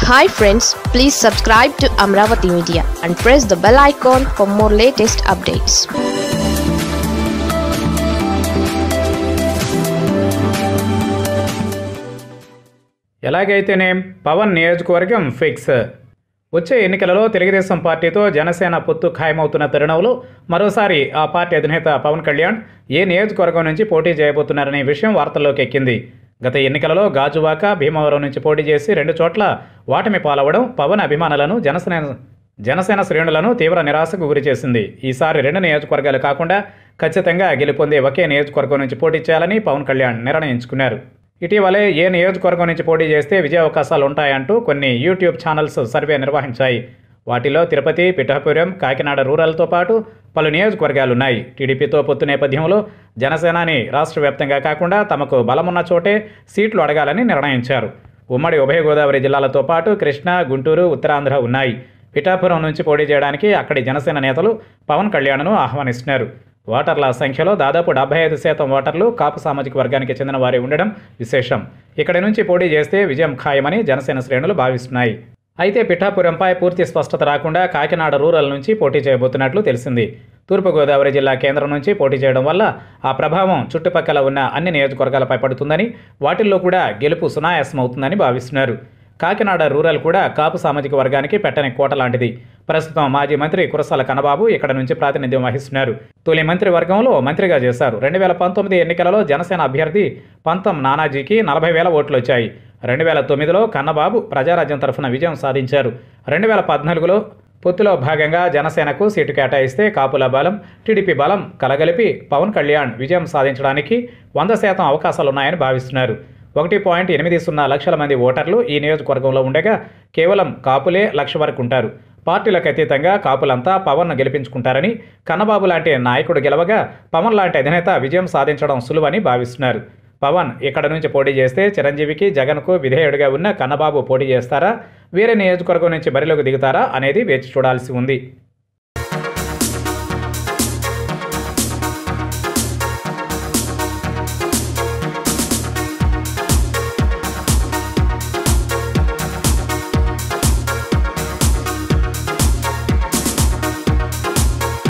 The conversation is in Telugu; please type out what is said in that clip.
hi friends please subscribe to Amaravati media and press the bell icon for more latest updates ఎలాగైతేనేం పవన్ నియోజకవర్గం ఫిక్స్ వచ్చే ఎన్నికలలో తెలుగుదేశం పార్టీతో జనసేన పొత్తు ఖాయమవుతున్న తరుణంలో మరోసారి ఆ పార్టీ అధినేత పవన్ కళ్యాణ్ ఏ నియోజకవర్గం నుంచి పోటీ చేయబోతున్నారనే విషయం వార్తల్లోకి ఎక్కింది గత ఎన్నికలలో గాజువాక భీమవరం నుంచి పోటీ చేసి రెండు చోట్ల వాటమి పాలవడం పవన్ అభిమానులను జనసేన జనసేన శ్రేణులను తీవ్ర నిరాశకు గురిచేసింది ఈసారి రెండు నియోజకవర్గాలు కాకుండా ఖచ్చితంగా గెలుపొందే ఒకే నియోజకవర్గం నుంచి పోటీ చేయాలని పవన్ కళ్యాణ్ నిర్ణయించుకున్నారు ఇటీవలే ఏ నియోజకవర్గం నుంచి పోటీ చేస్తే విజయ అవకాశాలు ఉంటాయంటూ కొన్ని యూట్యూబ్ ఛానల్స్ సర్వే నిర్వహించాయి వాటిలో తిరుపతి పిఠాపురం కాకినాడ రూరల్తో పాటు పలు నియోజకవర్గాలున్నాయి టీడీపీతో పొత్తు నేపథ్యంలో జనసేనాని రాష్ట్ర వ్యాప్తంగా కాకుండా తమకు బలమున్న చోటే సీట్లు అడగాలని నిర్ణయించారు ఉమ్మడి ఉభయ గోదావరి జిల్లాలతో పాటు కృష్ణా గుంటూరు ఉత్తరాంధ్ర ఉన్నాయి పిఠాపురం నుంచి పోటీ చేయడానికి అక్కడి జనసేన నేతలు పవన్ కళ్యాణ్ను ఆహ్వానిస్తున్నారు ఓటర్ల సంఖ్యలో దాదాపు డెబ్బై ఐదు శాతం ఓటర్లు కాపు సామాజిక వర్గానికి చెందిన వారి ఉండడం విశేషం ఇక్కడి నుంచి పోటీ చేస్తే విజయం ఖాయమని జనసేన శ్రేణులు భావిస్తున్నాయి అయితే పిఠాపురంపై పూర్తి స్పష్టత రాకుండా కాకినాడ రూరల్ నుంచి పోటీ చేయబోతున్నట్లు తెలిసింది తూర్పుగోదావరి జిల్లా కేంద్రం నుంచి పోటీ చేయడం వల్ల ఆ ప్రభావం చుట్టుపక్కల ఉన్న అన్ని నియోజకవర్గాలపై పడుతుందని వాటిల్లో కూడా గెలుపు సునాయాసమవుతుందని భావిస్తున్నారు కాకినాడ రూరల్ కూడా కాపు సామాజిక వర్గానికి పెట్టని కోట లాంటిది ప్రస్తుతం మాజీ మంత్రి కురసాల కన్నబాబు ఇక్కడ నుంచి ప్రాతినిధ్యం వహిస్తున్నారు తొలి మంత్రి వర్గంలో మంత్రిగా చేశారు రెండు వేల పంతొమ్మిది ఎన్నికలలో జనసేన అభ్యర్థి పంతం నానాజీకి నలభై వేల ఓట్లు వచ్చాయి రెండు వేల తొమ్మిదిలో కన్నబాబు ప్రజారాజ్యం తరఫున విజయం సాధించారు రెండు వేల పద్నాలుగులో పొత్తులో భాగంగా జనసేనకు సీటు కేటాయిస్తే కాపుల బలం టీడీపీ బలం కలగలిపి పవన్ కళ్యాణ్ విజయం సాధించడానికి వంద శాతం అవకాశాలున్నాయని భావిస్తున్నారు ఒకటి పాయింట్ ఎనిమిది సున్నా లక్షల మంది ఓటర్లు ఈ నియోజకవర్గంలో ఉండగా కేవలం కాపులే లక్ష వరకు ఉంటారు పార్టీలకు అతీతంగా కాపులంతా పవన్ను గెలిపించుకుంటారని కన్నబాబు లాంటి నాయకుడు గెలవగా పవన్ లాంటి అధినేత విజయం సాధించడం సులువని భావిస్తున్నారు పవన్ ఇక్కడ నుంచి పోటీ చేస్తే చిరంజీవికి జగన్కు విధేయుడిగా ఉన్న కన్నబాబు పోటీ చేస్తారా వేరే నియోజకవర్గం నుంచి బరిలోకి దిగుతారా అనేది వేచి చూడాల్సి ఉంది